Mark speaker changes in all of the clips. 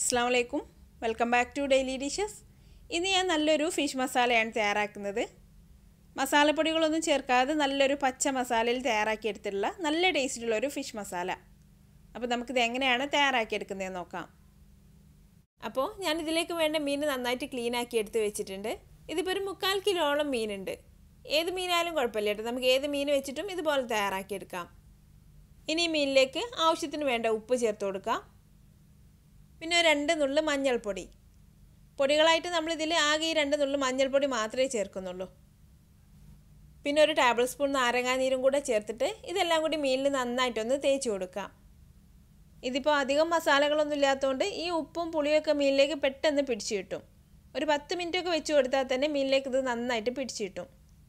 Speaker 1: അസ്സാം വലൈക്കും welcome back to daily dishes ഇന്ന് ഞാൻ നല്ലൊരു ഫിഷ് മസാലയാണ് തയ്യാറാക്കുന്നത് മസാലപ്പൊടികളൊന്നും ചേർക്കാതെ നല്ലൊരു പച്ച മസാലയിൽ തയ്യാറാക്കിയെടുത്തിട്ടുള്ള നല്ല ടേസ്റ്റുള്ള ഒരു ഫിഷ് മസാല അപ്പോൾ നമുക്കിത് എങ്ങനെയാണ് തയ്യാറാക്കിയെടുക്കുന്നതെന്ന് നോക്കാം അപ്പോൾ ഞാൻ ഇതിലേക്ക് വേണ്ട മീൻ നന്നായിട്ട് ക്ലീൻ ആക്കി എടുത്ത് വെച്ചിട്ടുണ്ട് ഇതിപ്പോൾ ഒരു മുക്കാൽ കിലോളം മീനുണ്ട് ഏത് മീനായാലും കുഴപ്പമില്ല കേട്ടോ നമുക്ക് ഏത് മീൻ വെച്ചിട്ടും ഇതുപോലെ തയ്യാറാക്കിയെടുക്കാം ഇനി ഈ മീനിലേക്ക് ആവശ്യത്തിന് വേണ്ട ഉപ്പ് ചേർത്ത് കൊടുക്കാം പിന്നെ രണ്ട് നുള്ളു മഞ്ഞൾപ്പൊടി പൊടികളായിട്ട് നമ്മളിതിൽ ആകെ ഈ രണ്ട് നുള്ളു മഞ്ഞൾപ്പൊടി മാത്രമേ ചേർക്കുന്നുള്ളൂ പിന്നെ ഒരു ടേബിൾ സ്പൂൺ നാരങ്ങാനീരും കൂടെ ചേർത്തിട്ട് ഇതെല്ലാം കൂടി മീനിൽ നന്നായിട്ടൊന്ന് തേച്ച് കൊടുക്കാം ഇതിപ്പോൾ അധികം മസാലകളൊന്നും ഇല്ലാത്തതുകൊണ്ട് ഈ ഉപ്പും പുളിയൊക്കെ മീനിലേക്ക് പെട്ടെന്ന് പിടിച്ചു കിട്ടും ഒരു പത്ത് മിനിറ്റൊക്കെ വെച്ച് കൊടുത്താൽ തന്നെ മീനിലേക്ക് ഇത് നന്നായിട്ട് പിടിച്ചു കിട്ടും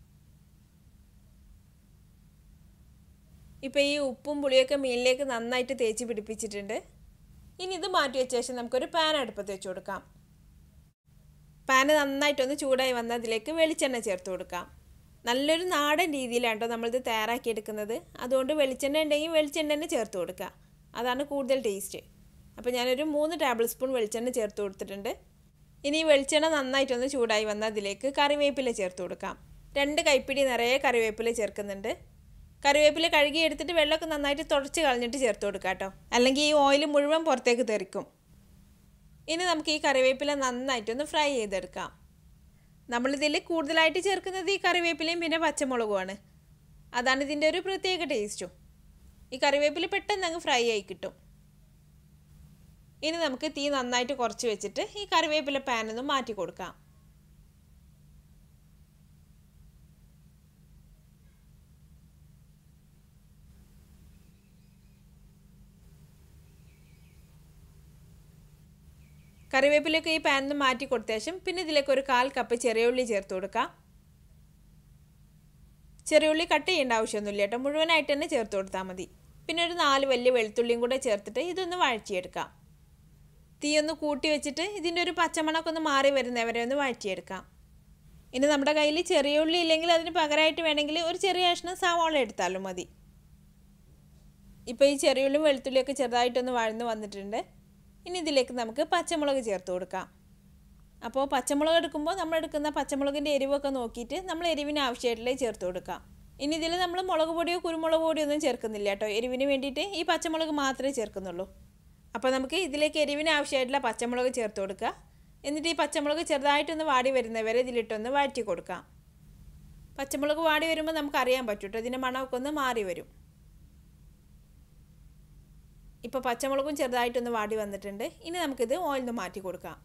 Speaker 1: ഇപ്പോൾ ഈ ഉപ്പും പുളിയൊക്കെ മീനിലേക്ക് നന്നായിട്ട് തേച്ച് പിടിപ്പിച്ചിട്ടുണ്ട് ഇനി ഇത് മാറ്റി വെച്ച ശേഷം നമുക്കൊരു പാൻ അടുപ്പത്ത് വെച്ച് കൊടുക്കാം പാന് നന്നായിട്ടൊന്ന് ചൂടായി വന്ന അതിലേക്ക് വെളിച്ചെണ്ണ ചേർത്ത് കൊടുക്കാം നല്ലൊരു നാടൻ രീതിയിലാണ് കേട്ടോ നമ്മളിത് തയ്യാറാക്കിയെടുക്കുന്നത് അതുകൊണ്ട് വെളിച്ചെണ്ണ ഉണ്ടെങ്കിൽ വെളിച്ചെണ്ണ തന്നെ ചേർത്ത് കൊടുക്കുക അതാണ് കൂടുതൽ ടേസ്റ്റ് അപ്പോൾ ഞാനൊരു മൂന്ന് ടേബിൾ സ്പൂൺ വെളിച്ചെണ്ണ ചേർത്ത് കൊടുത്തിട്ടുണ്ട് ഇനി ഈ വെളിച്ചെണ്ണ നന്നായിട്ടൊന്ന് ചൂടായി വന്ന അതിലേക്ക് കറിവേപ്പില ചേർത്ത് കൊടുക്കാം രണ്ട് കൈപ്പിടി നിറയെ കറിവേപ്പില ചേർക്കുന്നുണ്ട് കറിവേപ്പില കഴുകി എടുത്തിട്ട് വെള്ളമൊക്കെ നന്നായിട്ട് തുടച്ച് കളഞ്ഞിട്ട് ചേർത്ത് കൊടുക്കുക കേട്ടോ അല്ലെങ്കിൽ ഈ ഓയിൽ മുഴുവൻ പുറത്തേക്ക് തെറിക്കും ഇനി നമുക്ക് ഈ കറിവേപ്പില നന്നായിട്ടൊന്ന് ഫ്രൈ ചെയ്തെടുക്കാം നമ്മളിതിൽ കൂടുതലായിട്ട് ചേർക്കുന്നത് ഈ കറിവേപ്പിലയും പിന്നെ പച്ചമുളകുമാണ് അതാണ് ഇതിൻ്റെ ഒരു പ്രത്യേക ടേസ്റ്റും ഈ കറിവേപ്പില പെട്ടെന്ന് അങ്ങ് ഫ്രൈ ആയി കിട്ടും ഇനി നമുക്ക് തീ നന്നായിട്ട് കുറച്ച് വെച്ചിട്ട് ഈ കറിവേപ്പില പാനൊന്ന് മാറ്റി കൊടുക്കാം കറിവേപ്പിലൊക്കെ ഈ പാനിൽ നിന്ന് മാറ്റി കൊടുത്ത ശേഷം പിന്നെ ഇതിലേക്ക് ഒരു കാൽ കപ്പ് ചെറിയ ഉള്ളി ചേർത്ത് കൊടുക്കാം ചെറിയ ഉള്ളി കട്ട് ചെയ്യേണ്ട ആവശ്യമൊന്നുമില്ല കേട്ടോ മുഴുവനായിട്ട് തന്നെ ചേർത്ത് കൊടുത്താൽ മതി പിന്നെ ഒരു നാല് വലിയ വെളുത്തുള്ളിയും കൂടെ ചേർത്തിട്ട് ഇതൊന്ന് വഴറ്റിയെടുക്കാം തീ ഒന്ന് കൂട്ടി വെച്ചിട്ട് ഇതിൻ്റെ ഒരു പച്ചമണമൊക്കെ ഒന്ന് മാറി വരുന്നവരെ ഒന്ന് വഴറ്റിയെടുക്കാം ഇനി നമ്മുടെ കയ്യിൽ ചെറിയ ഉള്ളി ഇല്ലെങ്കിൽ അതിന് പകരമായിട്ട് വേണമെങ്കിൽ ഒരു ചെറിയ കഷ്ണം സവാള എടുത്താലും മതി ഇപ്പോൾ ഈ ചെറിയ ഉള്ളിയും വെളുത്തുള്ളിയൊക്കെ ചെറുതായിട്ടൊന്ന് വഴന്ന് വന്നിട്ടുണ്ട് ഇനി ഇതിലേക്ക് നമുക്ക് പച്ചമുളക് ചേർത്ത് കൊടുക്കാം അപ്പോൾ പച്ചമുളക് എടുക്കുമ്പോൾ നമ്മൾ എടുക്കുന്ന പച്ചമുളകിൻ്റെ എരിവൊക്കെ നോക്കിയിട്ട് നമ്മൾ എരിവിന് ആവശ്യമായിട്ടുള്ള ചേർത്ത് കൊടുക്കാം ഇനി ഇതിൽ നമ്മൾ മുളക് പൊടിയോ കുരുമുളക് പൊടിയോ ഒന്നും ചേർക്കുന്നില്ല കേട്ടോ എരിവിന് വേണ്ടിയിട്ട് ഈ പച്ചമുളക് മാത്രമേ ചേർക്കുന്നുള്ളൂ അപ്പോൾ നമുക്ക് ഇതിലേക്ക് എരിവിന് ആവശ്യമായിട്ടുള്ള പച്ചമുളക് ചേർത്ത് കൊടുക്കുക എന്നിട്ട് ഈ പച്ചമുളക് ചെറുതായിട്ടൊന്ന് വാടി വരുന്നവരെ ഇതിലിട്ടൊന്ന് വഴറ്റി കൊടുക്കാം പച്ചമുളക് വാടി വരുമ്പോൾ നമുക്ക് അറിയാൻ പറ്റും കേട്ടോ ഇതിൻ്റെ മണമൊക്കെ ഒന്ന് മാറി വരും ഇപ്പോൾ പച്ചമുളകും ചെറുതായിട്ടൊന്ന് വാടി വന്നിട്ടുണ്ട് ഇനി നമുക്കിത് ഓയിൽ നിന്ന് മാറ്റി കൊടുക്കാം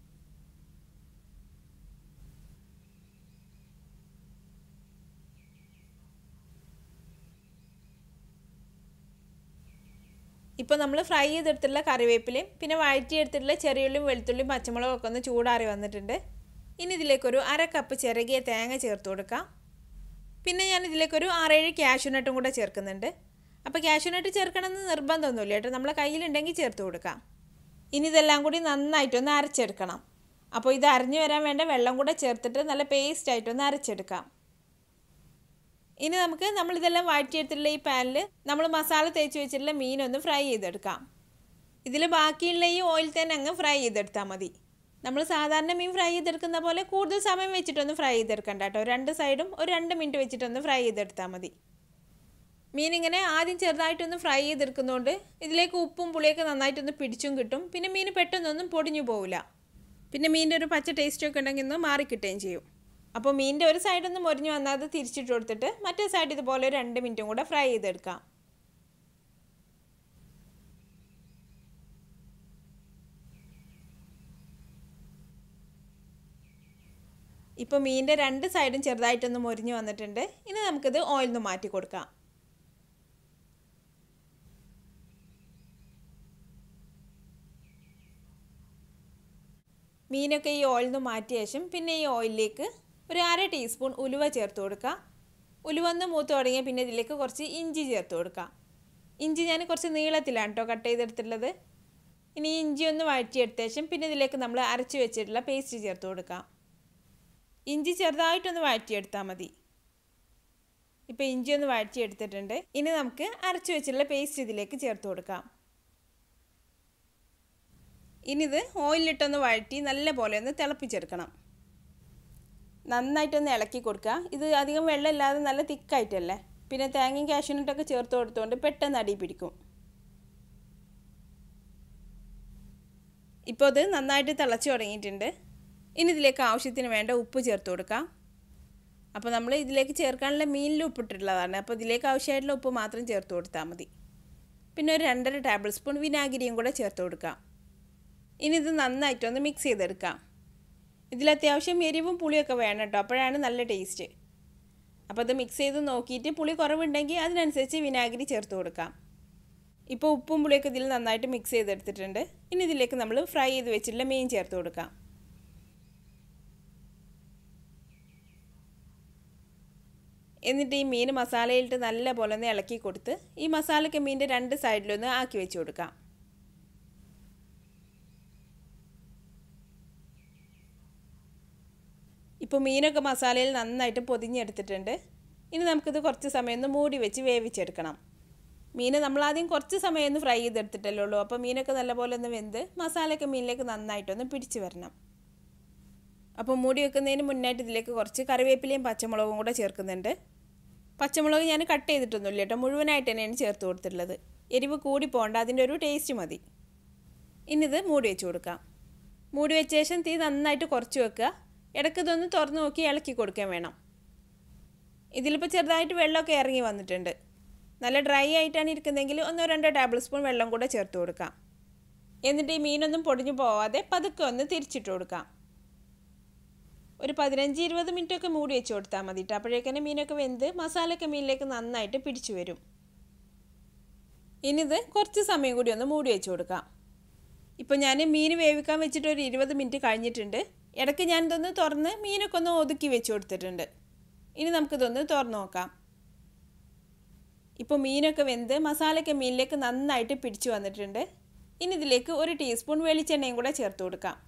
Speaker 1: ഇപ്പോൾ നമ്മൾ ഫ്രൈ ചെയ്തെടുത്തിട്ടുള്ള കറിവേപ്പിലയും പിന്നെ വഴറ്റിയെടുത്തിട്ടുള്ള ചെറിയുള്ളിയും വെളുത്തുള്ളിയും പച്ചമുളകും ഒക്കെ ഒന്ന് ചൂടാറി വന്നിട്ടുണ്ട് ഇനി ഇതിലേക്കൊരു അര കപ്പ് ചിരകിയ തേങ്ങ ചേർത്ത് കൊടുക്കാം പിന്നെ ഞാൻ ഇതിലേക്കൊരു ആറേഴ് ക്യാഷ്യൂനട്ടും കൂടെ ചേർക്കുന്നുണ്ട് അപ്പോൾ ക്യാഷ്യൂനട്ട് ചേർക്കണമെന്ന് നിർബന്ധമൊന്നുമില്ല കേട്ടോ നമ്മളെ കയ്യിലുണ്ടെങ്കിൽ ചേർത്ത് കൊടുക്കാം ഇനി ഇതെല്ലാം കൂടി നന്നായിട്ടൊന്ന് അരച്ചെടുക്കണം അപ്പോൾ ഇത് അരഞ്ഞു വരാൻ വേണ്ട വെള്ളം കൂടെ ചേർത്തിട്ട് നല്ല പേസ്റ്റ് ആയിട്ടൊന്ന് അരച്ചെടുക്കാം ഇനി നമുക്ക് നമ്മളിതെല്ലാം വഴറ്റിയെടുത്തിട്ടുള്ള ഈ പാനിൽ നമ്മൾ മസാല തേച്ച് വെച്ചിട്ടുള്ള മീനൊന്ന് ഫ്രൈ ചെയ്തെടുക്കാം ഇതിൽ ബാക്കിയുള്ള ഈ ഓയിൽ തന്നെ അങ്ങ് ഫ്രൈ ചെയ്തെടുത്താൽ മതി നമ്മൾ സാധാരണ മീൻ ഫ്രൈ ചെയ്തെടുക്കുന്ന പോലെ കൂടുതൽ സമയം വെച്ചിട്ടൊന്ന് ഫ്രൈ ചെയ്തെടുക്കണ്ട കേട്ടോ രണ്ട് സൈഡും ഒരു രണ്ട് മിനിറ്റ് വെച്ചിട്ടൊന്ന് ഫ്രൈ ചെയ്തെടുത്താൽ മതി മീൻ ഇങ്ങനെ ആദ്യം ചെറുതായിട്ടൊന്ന് ഫ്രൈ ചെയ്തെടുക്കുന്നതുകൊണ്ട് ഇതിലേക്ക് ഉപ്പും പുളിയൊക്കെ നന്നായിട്ടൊന്ന് പിടിച്ചും കിട്ടും പിന്നെ മീൻ പെട്ടെന്നൊന്നും പൊടിഞ്ഞു പോവില്ല പിന്നെ മീനിൻ്റെ ഒരു പച്ച ടേസ്റ്റൊക്കെ ഉണ്ടെങ്കിൽ ഒന്ന് മാറിക്കിട്ടുകയും ചെയ്യും അപ്പോൾ മീനിൻ്റെ ഒരു സൈഡൊന്ന് മൊരിഞ്ഞ് വന്നാൽ അത് തിരിച്ചിട്ട് കൊടുത്തിട്ട് മറ്റേ സൈഡ് ഇതുപോലെ ഒരു രണ്ട് മിനിറ്റും കൂടെ ഫ്രൈ ചെയ്തെടുക്കാം ഇപ്പോൾ മീനിൻ്റെ രണ്ട് സൈഡും ചെറുതായിട്ടൊന്ന് മൊരിഞ്ഞ് വന്നിട്ടുണ്ട് ഇനി നമുക്കിത് ഓയിൽ നിന്ന് മാറ്റി കൊടുക്കാം മീനൊക്കെ ഈ ഓയിൽ നിന്ന് മാറ്റിയ ശേഷം പിന്നെ ഈ ഓയിലിലേക്ക് ഒരു അര ടീസ്പൂൺ ഉലുവ ചേർത്ത് കൊടുക്കുക ഉലുവ ഒന്ന് മൂത്ത് തുടങ്ങിയാൽ പിന്നെ ഇതിലേക്ക് കുറച്ച് ഇഞ്ചി ചേർത്ത് കൊടുക്കുക ഇഞ്ചി ഞാൻ കുറച്ച് നീളത്തിലാണ് കേട്ടോ കട്ട് ചെയ്തെടുത്തിട്ടുള്ളത് ഇനി ഇഞ്ചി ഒന്ന് വഴറ്റിയെടുത്ത ശേഷം പിന്നെ ഇതിലേക്ക് നമ്മൾ അരച്ച് വെച്ചിട്ടുള്ള പേസ്റ്റ് ചേർത്ത് കൊടുക്കാം ഇഞ്ചി ചെറുതായിട്ടൊന്ന് വഴറ്റിയെടുത്താൽ മതി ഇപ്പോൾ ഇഞ്ചി ഒന്ന് വഴറ്റിയെടുത്തിട്ടുണ്ട് ഇനി നമുക്ക് അരച്ച് വെച്ചിട്ടുള്ള പേസ്റ്റ് ഇതിലേക്ക് ചേർത്ത് കൊടുക്കാം ഇനി ഇത് ഓയിലിട്ടൊന്ന് വഴറ്റി നല്ല പോലെ ഒന്ന് തിളപ്പിച്ചെടുക്കണം നന്നായിട്ടൊന്ന് ഇളക്കി കൊടുക്കുക ഇത് അധികം വെള്ളമില്ലാതെ നല്ല തിക്കായിട്ടല്ലേ പിന്നെ തേങ്ങയും കാഷ്യൂനട്ടൊക്കെ ചേർത്ത് കൊടുത്തുകൊണ്ട് പെട്ടെന്ന് അടി പിടിക്കും ഇപ്പോൾ ഇത് നന്നായിട്ട് തിളച്ച് തുടങ്ങിയിട്ടുണ്ട് ഇനി ഇതിലേക്ക് ആവശ്യത്തിന് വേണ്ട ഉപ്പ് ചേർത്ത് കൊടുക്കാം അപ്പോൾ നമ്മൾ ഇതിലേക്ക് ചേർക്കാനുള്ള മീനിൽ ഉപ്പിട്ടിട്ടുള്ളതാണ് അപ്പോൾ ഇതിലേക്ക് ആവശ്യമായിട്ടുള്ള ഉപ്പ് മാത്രം ചേർത്ത് കൊടുത്താൽ മതി പിന്നെ ഒരു രണ്ടര ടേബിൾ സ്പൂൺ വിനാഗിരിയും കൂടെ ചേർത്ത് കൊടുക്കാം ഇനി ഇത് നന്നായിട്ടൊന്ന് മിക്സ് ചെയ്തെടുക്കാം ഇതിൽ അത്യാവശ്യം എരിവും പുളിയൊക്കെ വേണം കേട്ടോ അപ്പോഴാണ് നല്ല ടേസ്റ്റ് അപ്പോൾ അത് മിക്സ് ചെയ്ത് നോക്കിയിട്ട് പുളി കുറവുണ്ടെങ്കിൽ അതിനനുസരിച്ച് വിനാഗിരി ചേർത്ത് കൊടുക്കാം ഇപ്പോൾ ഉപ്പും പുളിയൊക്കെ ഇതിൽ നന്നായിട്ട് മിക്സ് ചെയ്തെടുത്തിട്ടുണ്ട് ഇനി ഇതിലേക്ക് നമ്മൾ ഫ്രൈ ചെയ്ത് വെച്ചിട്ടുള്ള മീൻ ചേർത്ത് കൊടുക്കാം എന്നിട്ട് ഈ മീൻ മസാലയിലിട്ട് നല്ല പോലെ ഒന്ന് ഇളക്കി കൊടുത്ത് ഈ മസാലയ്ക്ക് മീനിൻ്റെ രണ്ട് സൈഡിലൊന്ന് ആക്കി വെച്ച് കൊടുക്കാം ഇപ്പോൾ മീനൊക്കെ മസാലയിൽ നന്നായിട്ട് പൊതിഞ്ഞെടുത്തിട്ടുണ്ട് ഇനി നമുക്കിത് കുറച്ച് സമയം ഒന്ന് മൂടി വെച്ച് വേവിച്ചെടുക്കണം മീൻ നമ്മളാദ്യം കുറച്ച് സമയം ഒന്ന് ഫ്രൈ ചെയ്തെടുത്തിട്ടല്ലേ ഉള്ളൂ അപ്പോൾ മീനൊക്കെ നല്ലപോലെ ഒന്ന് വെന്ത് മസാലയൊക്കെ മീനിലേക്ക് നന്നായിട്ടൊന്ന് പിടിച്ച് വരണം അപ്പോൾ മൂടി വെക്കുന്നതിന് മുന്നായിട്ട് ഇതിലേക്ക് കുറച്ച് കറിവേപ്പിലയും പച്ചമുളകും കൂടെ ചേർക്കുന്നുണ്ട് പച്ചമുളക് ഞാൻ കട്ട് ചെയ്തിട്ടൊന്നുമില്ല കേട്ടോ മുഴുവനായിട്ട് തന്നെയാണ് ചേർത്ത് കൊടുത്തിട്ടുള്ളത് എരിവ് കൂടി പോകണ്ട അതിൻ്റെ ഒരു ടേസ്റ്റ് മതി ഇനിയിത് മൂടി വെച്ച് കൊടുക്കാം മൂടി വെച്ച ശേഷം തീ നന്നായിട്ട് കുറച്ച് വെക്കുക ഇടയ്ക്ക് ഇതൊന്ന് തുറന്ന് നോക്കി ഇളക്കി കൊടുക്കാൻ വേണം ഇതിലിപ്പോൾ ചെറുതായിട്ട് വെള്ളമൊക്കെ ഇറങ്ങി വന്നിട്ടുണ്ട് നല്ല ഡ്രൈ ആയിട്ടാണ് ഇരിക്കുന്നതെങ്കിൽ ഒന്നോ രണ്ടോ ടേബിൾ സ്പൂൺ വെള്ളം കൂടെ ചേർത്ത് കൊടുക്കാം എന്നിട്ട് ഈ മീനൊന്നും പൊടിഞ്ഞു പോവാതെ പതുക്കെ ഒന്ന് തിരിച്ചിട്ട് കൊടുക്കാം ഒരു പതിനഞ്ച് ഇരുപത് മിനിറ്റൊക്കെ മൂടി വെച്ച് കൊടുത്താൽ മതി കേട്ടോ അപ്പോഴേക്കന്നെ മീനൊക്കെ വെന്ത് മസാലയൊക്കെ മീനിലേക്ക് നന്നായിട്ട് പിടിച്ചു വരും ഇനിയിത് കുറച്ച് സമയം കൂടി ഒന്ന് മൂടി വെച്ച് കൊടുക്കാം ഇപ്പോൾ ഞാൻ മീൻ വേവിക്കാൻ വെച്ചിട്ട് ഒരു ഇരുപത് മിനിറ്റ് കഴിഞ്ഞിട്ടുണ്ട് ഇടയ്ക്ക് ഞാൻ ഇതൊന്ന് തുറന്ന് മീനൊക്കെ ഒന്ന് ഒതുക്കി വെച്ച് കൊടുത്തിട്ടുണ്ട് ഇനി നമുക്കിതൊന്ന് തുറന്ന് നോക്കാം ഇപ്പോൾ മീനൊക്കെ വെന്ത് മസാലയൊക്കെ മീനിലേക്ക് നന്നായിട്ട് പിടിച്ചു വന്നിട്ടുണ്ട് ഇനി ഇതിലേക്ക് ഒരു ടീസ്പൂൺ വെളിച്ചെണ്ണയും കൂടെ ചേർത്ത് കൊടുക്കാം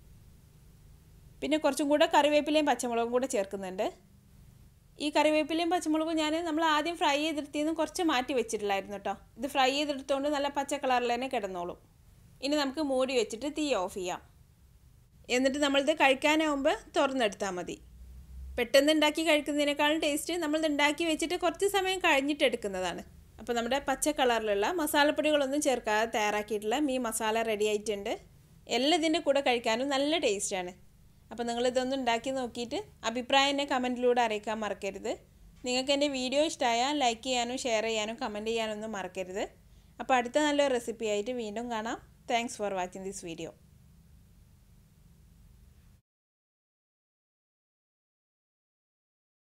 Speaker 1: പിന്നെ കുറച്ചും കൂടെ കറിവേപ്പിലയും പച്ചമുളകും കൂടെ ചേർക്കുന്നുണ്ട് ഈ കറിവേപ്പിലയും പച്ചമുളകും ഞാൻ നമ്മൾ ആദ്യം ഫ്രൈ ചെയ്തെടുത്തിന്ന് കുറച്ച് മാറ്റി വെച്ചിട്ടില്ലായിരുന്നു കേട്ടോ ഇത് ഫ്രൈ ചെയ്തെടുത്തുകൊണ്ട് നല്ല പച്ച കളറിൽ തന്നെ കിടന്നോളും ഇനി നമുക്ക് മൂടി വെച്ചിട്ട് തീ ഓഫ് ചെയ്യാം എന്നിട്ട് നമ്മളിത് കഴിക്കാനാവുമ്പോൾ തുറന്നെടുത്താൽ മതി പെട്ടെന്ന് ഉണ്ടാക്കി കഴിക്കുന്നതിനേക്കാളും ടേസ്റ്റ് നമ്മളിത് ഉണ്ടാക്കി വെച്ചിട്ട് കുറച്ച് സമയം കഴിഞ്ഞിട്ട് എടുക്കുന്നതാണ് അപ്പോൾ നമ്മുടെ പച്ച കളറിലുള്ള മസാലപ്പൊടികളൊന്നും ചേർക്കാതെ തയ്യാറാക്കിയിട്ടുള്ള മീൻ മസാല റെഡി ആയിട്ടുണ്ട് എല്ലാം ഇതിൻ്റെ കൂടെ കഴിക്കാനും നല്ല ടേസ്റ്റാണ് അപ്പോൾ നിങ്ങളിതൊന്ന് ഉണ്ടാക്കി നോക്കിയിട്ട് അഭിപ്രായം എന്നെ കമൻറ്റിലൂടെ അറിയിക്കാൻ മറക്കരുത് നിങ്ങൾക്ക് എൻ്റെ വീഡിയോ ഇഷ്ടമായാൽ ലൈക്ക് ചെയ്യാനും ഷെയർ ചെയ്യാനും കമൻറ്റ് ചെയ്യാനൊന്നും മറക്കരുത് അപ്പോൾ അടുത്ത നല്ലൊരു റെസിപ്പി ആയിട്ട് വീണ്ടും കാണാം thanks for watching this video